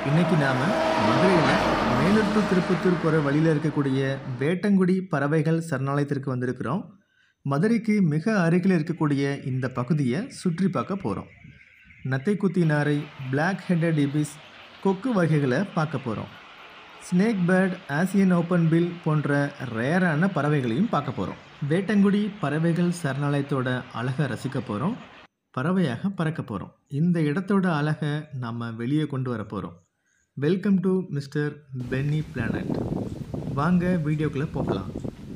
இன்னைக்கு நாம மதுரையில் மேலூர் டு திருப்பத்தூர் போகிற வழியில் இருக்கக்கூடிய வேட்டங்குடி பறவைகள் சரணாலயத்திற்கு வந்திருக்கிறோம் மதுரைக்கு மிக அருகில் இருக்கக்கூடிய இந்த பகுதியை சுற்றி பார்க்க போகிறோம் நத்தைக்குத்தி நாரை பிளாக் ஹெட்டட் இபிஸ் கொக்கு வகைகளை பார்க்க போகிறோம் snake bird Asian open bill போன்ற ரேரான பறவைகளையும் பார்க்க போகிறோம் வேட்டங்குடி பறவைகள் சரணாலயத்தோட அழகை ரசிக்க போகிறோம் பறவையாக பறக்க போகிறோம் இந்த இடத்தோட அழகை நாம் வெளியே கொண்டு வர போகிறோம் welcome to mister Penny Planet வாங்க வீடியோக்குள்ளே போகலாம்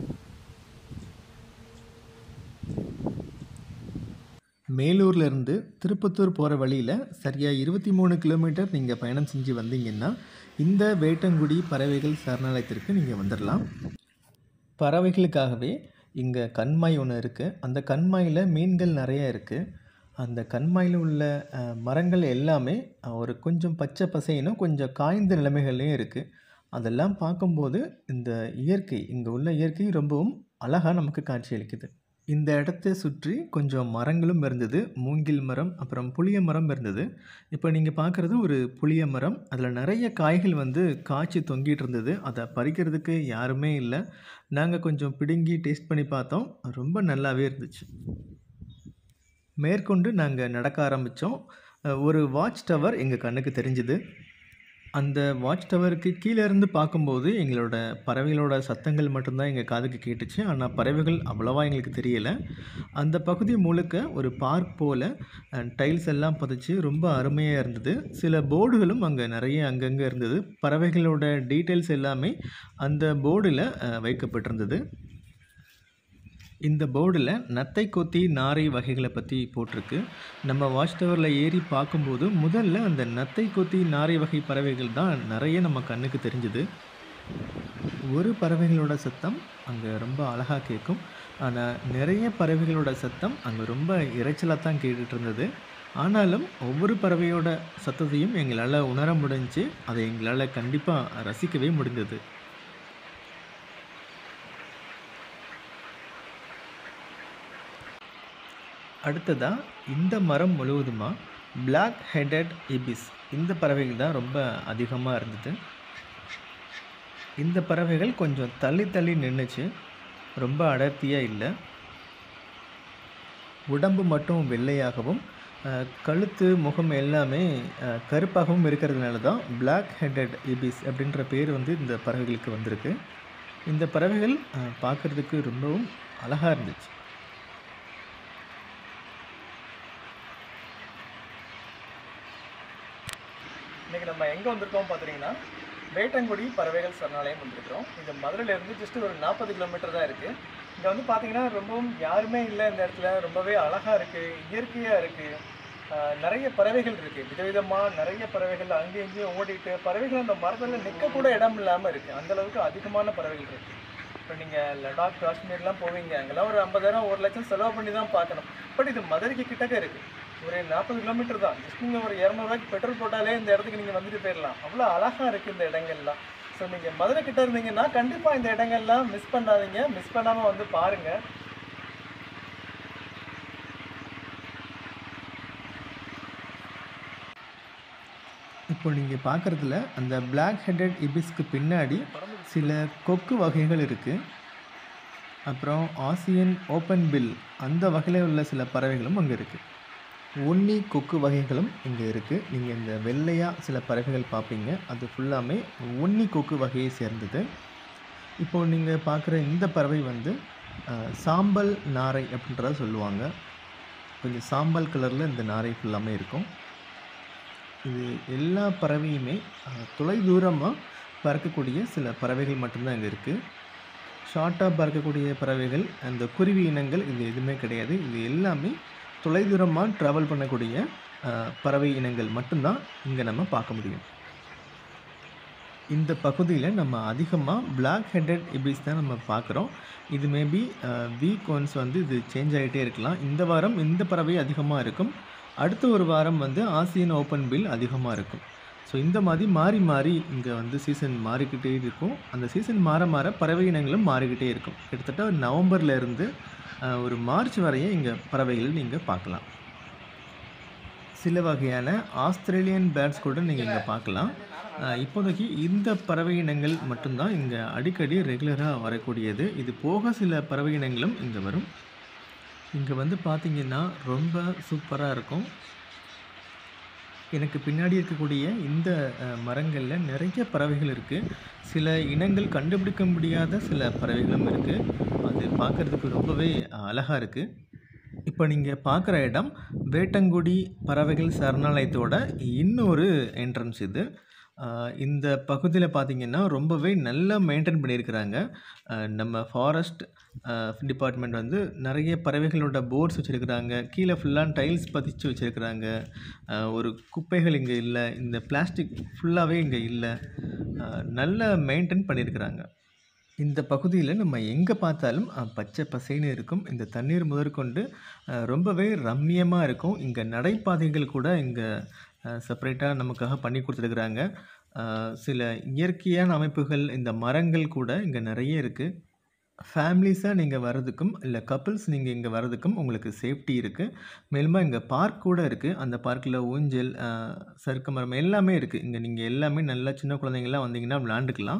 மேலூர்ல இருந்து திருப்பத்தூர் போகிற வழியில் சரியாக இருபத்தி மூணு கிலோமீட்டர் நீங்கள் பயணம் செஞ்சு வந்தீங்கன்னா இந்த வேட்டங்குடி பறவைகள் சரணாலயத்திற்கு நீங்கள் வந்துடலாம் பறவைகளுக்காகவே இங்கே கண்மாய் ஒன்று இருக்குது அந்த கண்மாயில் மீன்கள் நிறைய இருக்குது அந்த கண்மாயில் உள்ள அஹ், மரங்கள் எல்லாமே அஹ், ஒரு கொஞ்சம் பச்சை பசையினும் கொஞ்சம் காய்ந்த நிலைமைகள்லையும் இருக்குது அதெல்லாம் பார்க்கும்போது இந்த இயற்கை இங்கே உள்ள இயற்கை ரொம்பவும் அழகாக நமக்கு காட்சியளிக்குது இந்த இடத்தை சுற்றி கொஞ்சம் மரங்களும் இருந்தது மூங்கில் மரம் அப்புறம் புளிய மரம் இருந்தது இப்போ நீங்கள் பார்க்குறது ஒரு புளிய மரம் அதில் நிறைய காய்கள் வந்து காய்ச்சி தொங்கிட்டு இருந்தது அதை பறிக்கிறதுக்கு யாருமே இல்லை நாங்கள் கொஞ்சம் பிடுங்கி டேஸ்ட் பண்ணி பார்த்தோம் ரொம்ப நல்லாவே இருந்துச்சு மேற்கொண்டு நாங்கள் நடக்க ஆரம்பித்தோம் ஒரு வாட்ச் டவர் எங்கள் கண்ணுக்கு தெரிஞ்சுது அந்த வாட்ச் டவருக்கு கீழே இருந்து பார்க்கும்போது எங்களோட பறவைகளோட சத்தங்கள் மட்டும்தான் எங்கள் காதுக்கு கேட்டுச்சு ஆனால் பறவைகள் அவ்வளோவா எங்களுக்கு தெரியலை அந்த பகுதி முழுக்க ஒரு பார்க் போல் டைல்ஸ் எல்லாம் பதிச்சு ரொம்ப அருமையாக இருந்தது சில போர்டுகளும் அங்கே நிறைய அங்கங்கே இருந்தது பறவைகளோட டீட்டெயில்ஸ் எல்லாமே அந்த போர்டில் வைக்கப்பட்டிருந்தது இந்த போர்டில் நத்தை கொத்தி நாரை வகைகளை பற்றி போட்டிருக்கு நம்ம வாட்ச் டவரில் ஏறி பார்க்கும்போது முதல்ல அந்த நத்தை கொத்தி நாரை வகை பறவைகள் தான் நிறைய நம்ம கண்ணுக்கு தெரிஞ்சுது ஒரு பறவைகளோட சத்தம் அங்கே ரொம்ப அழகாக கேட்கும் ஆனால் நிறைய பறவைகளோட சத்தம் அங்கே ரொம்ப இரைச்சலாக தான் கேட்டுட்டு இருந்தது ஆனாலும் ஒவ்வொரு பறவையோட சத்தத்தையும் எங்களால் உணர முடிஞ்சு அதை எங்களால் கண்டிப்பாக ரசிக்கவே முடிந்தது அடுத்ததாக இந்த மரம் முழுவதுமாக பிளாக் ஹெடட் இபிஸ் இந்த பறவைகள் தான் ரொம்ப அதிகமாக இருந்தது இந்த பறவைகள் கொஞ்சம் தள்ளி தள்ளி நின்றுச்சு ரொம்ப அடர்த்தியாக இல்லை உடம்பு மட்டும் வெள்ளையாகவும் அஹ், கழுத்து முகம் எல்லாமே அஹ், கருப்பாகவும் இருக்கிறதுனால தான் பிளாக் ஹெடட் இபிஸ் அப்படின்ற பேர் வந்து இந்த பறவைகளுக்கு வந்திருக்கு இந்த பறவைகள் அஹ், பார்க்கறதுக்கு ரொம்பவும் அழகாக இருந்துச்சு இன்னைக்கு நம்ம எங்கே வந்திருக்கோம் பார்த்தீங்கன்னா வேட்டங்குடி பறவைகள் சரணாலயம் வந்திருக்கிறோம் இது மதுரையிலேருந்து ஜஸ்ட் ஒரு நாற்பது கிலோமீட்டர் தான் இருக்குது இங்கே வந்து பார்த்தீங்கன்னா ரொம்பவும் யாருமே இல்லை இந்த இடத்துல ரொம்பவே அழகாக இருக்குது இயற்கையாக இருக்குது நிறைய பறவைகள் இருக்குது விதவிதமாக நிறைய பறவைகள் அங்கேயும் இங்கேயும் ஓடிட்டு பறவைகள் அந்த மரத்தில் நிற்க கூட இடம் இல்லாமல் இருக்குது அந்தளவுக்கு அதிகமான பறவைகள் இருக்குது இப்போ நீங்கள் லடாக் காஷ்மீர்லாம் போவீங்க அங்கெல்லாம் ஒரு ஐம்பதாயிரம் ஒரு லட்சம் செலவு பண்ணி தான் பார்க்கணும் பட் இது மதுரைக்கு கிட்டக்க இருக்குது ஒரு நாற்பது கிலோமீட்டர் தான் ஜஸ்ட் நீங்கள் ஒரு இரநூறுவாய்க்கு பெட்ரோல் போட்டாலே இந்த இடத்துக்கு நீங்கள் வந்துட்டு போயிடலாம் அவ்வளோ அழகாக இருக்குது இந்த இடங்கள்லாம் ஸோ நீங்கள் மதுரை கிட்ட இருந்தீங்கன்னா கண்டிப்பாக இந்த இடங்கள்லாம் மிஸ் பண்ணாதீங்க மிஸ் பண்ணாமல் வந்து பாருங்கள் இப்போ நீங்கள் பார்க்குறதுல அந்த பிளாக் ஹெடட் இபிஸ்க்கு பின்னாடி சில கொக்கு வகைகள் இருக்குது அப்புறம் ஆசியன் ஓப்பன் பில் அந்த வகையில் உள்ள சில பறவைகளும் அங்கே இருக்குது ஒன்னி கொக்கு வகைகளும் இங்கே இருக்குது நீங்கள் இந்த வெள்ளையாக சில பறவைகள் பார்ப்பீங்க அது ஃபுல்லாமே ஒன்னி கொக்கு வகையை சேர்ந்தது இப்போ நீங்கள் பார்க்குற இந்த பறவை வந்து அஹ், சாம்பல் நாரை அப்படின்றத சொல்லுவாங்க கொஞ்சம் சாம்பல் கலரில் இந்த நாரை ஃபுல்லாமே இருக்கும் இது எல்லா பறவையுமே அஹ், தொலை தூரமாக பறக்கக்கூடிய சில பறவைகள் மட்டும்தான் இங்கே இருக்குது ஷார்ட்டாக பறக்கக்கூடிய பறவைகள் அந்த குருவி இனங்கள் இது எதுவுமே கிடையாது இது எல்லாமே தொலைதூரமாக ட்ராவல் பண்ணக்கூடிய அஹ், பறவை இனங்கள் மட்டும்தான் இங்கே நம்ம பார்க்க முடியும் இந்த பகுதியில் நம்ம அதிகமாக பிளாக் ஹெட்டட் இபிஸ் தான் நம்ம பார்க்குறோம் இது மேபி வீக் ஒன்ஸ் வந்து இது சேஞ்ச் ஆகிட்டே இருக்கலாம் இந்த வாரம் இந்த பறவை அதிகமாக இருக்கும் அடுத்த ஒரு வாரம் வந்து ஆசியன் ஓப்பன் பில் அதிகமாக இருக்கும் ஸோ இந்த மாதிரி மாறி மாறி இங்கே வந்து சீசன் மாறிக்கிட்டே இருக்கும் அந்த சீசன் மாற மாற பறவை இனங்களும் மாறிக்கிட்டே இருக்கும் கிட்டத்தட்ட நவம்பர்ல இருந்து அஹ், ஒரு மார்ச் வரையும் இங்கே பறவைகள் நீங்கள் பார்க்கலாம் சில வகையான ஆஸ்திரேலியன் பேர்ட்ஸ் கூட நீங்கள் இங்கே பார்க்கலாம் அஹ் இப்போதைக்கு இந்த பறவை இனங்கள் மட்டும்தான் இங்கே அடிக்கடி ரெகுலராக வரக்கூடியது இது போக சில பறவை இனங்களும் இங்கே வரும் இங்கே வந்து பார்த்தீங்கன்னா ரொம்ப சூப்பராக இருக்கும் எனக்கு பின்னாடி இருக்கக்கூடிய இந்த அஹ், மரங்கள்ல நிறைய பறவைகள் இருக்குது சில இனங்கள் கண்டுபிடிக்க முடியாத சில பறவைகளும் இருக்குது அது பார்க்குறதுக்கு ரொம்பவே அழகாக இருக்குது இப்போ நீங்கள் பார்க்குற இடம் வேட்டங்குடி பறவைகள் சரணாலயத்தோட இன்னொரு என்ட்ரன்ஸ் இது ஆஹ் இந்த பகுதியில் பார்த்தீங்கன்னா ரொம்பவே நல்லா மெயின்டைன் பண்ணியிருக்கிறாங்க ஆஹ் நம்ம ஃபாரஸ்ட் டிபார்ட்மெண்ட் வந்து நிறைய பறவைகளோட போர்ட்ஸ் வச்சுருக்கிறாங்க கீழே ஃபுல்லாக டைல்ஸ் பதிச்சு வச்சுருக்கிறாங்க ஒரு குப்பைகள் இங்கே இல்லை இந்த பிளாஸ்டிக் ஃபுல்லாகவே இங்கே இல்லை ஆஹ் நல்லா மெயின்டைன் பண்ணியிருக்கிறாங்க இந்த பகுதியில் நம்ம எங்கே பார்த்தாலும் அஹ், பச்சை பசேன்னு இருக்கும் இந்த தண்ணீர் முதற்கொண்டு அஹ், ரொம்பவே ரம்மியமாக இருக்கும் இங்கே நடைபாதைகள் கூட இங்கே செப்பரேட்டாக நமக்காக பண்ணி கொடுத்துருக்குறாங்க அஹ், சில இயற்கையான அமைப்புகள் இந்த மரங்கள் கூட இங்கே நிறைய இருக்குது ஃபேமிலிஸாக நீங்கள் வர்றதுக்கும் இல்லை கப்புள்ஸ் நீங்கள் இங்கே வர்றதுக்கும் உங்களுக்கு சேஃப்டி இருக்குது மேலுமா இங்கே பார்க் கூட இருக்குது அந்த பார்க்கில் ஊஞ்சல் அஹ், சறுக்கு மரம் எல்லாமே இருக்குது இங்கே நீங்கள் எல்லாமே நல்லா சின்ன குழந்தைங்கள்லாம் வந்தீங்கன்னா விளாண்டுக்கலாம்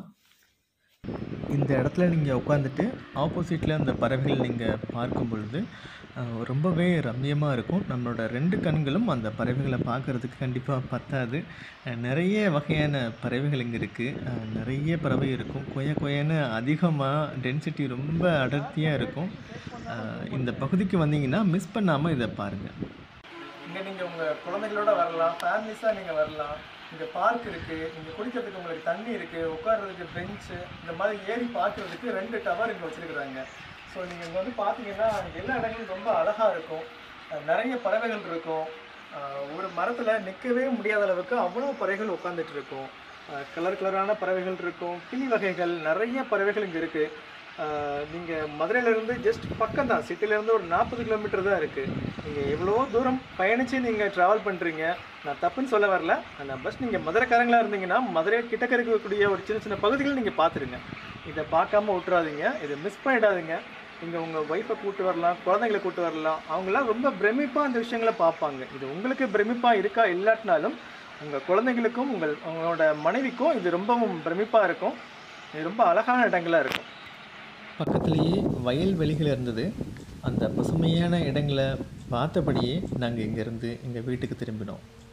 இந்த இடத்துல நீங்கள் உட்காந்துட்டு ஆப்போசிட்டில் அந்த பறவைகள் நீங்கள் பார்க்கும் பொழுது அஹ், ரொம்பவே ரம்மியமாக இருக்கும் நம்மளோட ரெண்டு கண்களும் அந்த பறவைகளை பார்க்குறதுக்கு கண்டிப்பாக பத்தாது அஹ், நிறைய வகையான பறவைகள் இங்கே இருக்குது நிறைய பறவை இருக்கும் கொய கொயன்னு அதிகமாக டென்சிட்டி ரொம்ப அடர்த்தியாக இருக்கும் அஹ், இந்த பகுதிக்கு வந்தீங்கன்னா மிஸ் பண்ணாமல் இதை பாருங்கள் இங்கே நீங்கள் உங்கள் குழந்தைகளோட வரலாம் ஃபேமிலிஸாக நீங்கள் வரலாம் இங்கே பார்க் இருக்குது இங்கே குடிக்கிறதுக்கு உங்களுக்கு தண்ணி இருக்குது உட்கார்றதுக்கு பெஞ்சு இந்த மாதிரி ஏறி பார்க்குறதுக்கு ரெண்டு டவர் இங்கே வச்சுருக்குறாங்க ஸோ நீங்கள் இங்கே வந்து பார்த்தீங்கன்னா இங்க எல்லா இடங்களும் ரொம்ப அழகாக இருக்கும் அஹ் நிறைய பறவைகள் இருக்கும் அஹ் ஒரு மரத்தில் நிற்கவே முடியாத அளவுக்கு அவ்வளோ பறவைகள் உட்காந்துட்டு இருக்கும் கலர் கலரான பறவைகள் இருக்கும் கிளி வகைகள் நிறைய பறவைகள் இங்கே இருக்குது நீங்கள் மதுரையிலேருந்து ஜஸ்ட் பக்கம் தான் சிட்டிலேருந்து ஒரு நாற்பது கிலோமீட்டர் தான் இருக்குது நீங்கள் எவ்வளோ தூரம் பயணித்து நீங்கள் ட்ராவல் பண்ணுறீங்க நான் தப்புன்னு சொல்ல வரல ஆனால் பஸ் நீங்கள் மதுரைக்காரங்களா இருந்தீங்கன்னா மதுரை கிட்டக்க இருக்கக்கூடிய ஒரு சின்ன சின்ன பகுதிகள் நீங்கள் பார்த்துருங்க இதை பார்க்காம விட்டுறாதீங்க இதை மிஸ் பண்ணிடாதீங்க நீங்கள் உங்கள் ஒய்ஃபை கூட்டு வரலாம் குழந்தைங்களை கூட்டு வரலாம் அவங்களாம் ரொம்ப பிரமிப்பாக அந்த விஷயங்களை பார்ப்பாங்க இது உங்களுக்கு பிரமிப்பாக இருக்கா இல்லாட்டினாலும் உங்கள் குழந்தைங்களுக்கும் உங்கள் உங்களோட மனைவிக்கும் இது ரொம்பவும் பிரமிப்பாக இருக்கும் இது ரொம்ப அழகான இடங்களா இருக்கும் பக்கத்துலேயே வயல்வெளிகள் இருந்தது அந்த பசுமையான இடங்களை பார்த்தபடியே நாங்கள் இங்கேருந்து எங்கள் வீட்டுக்கு திரும்பினோம்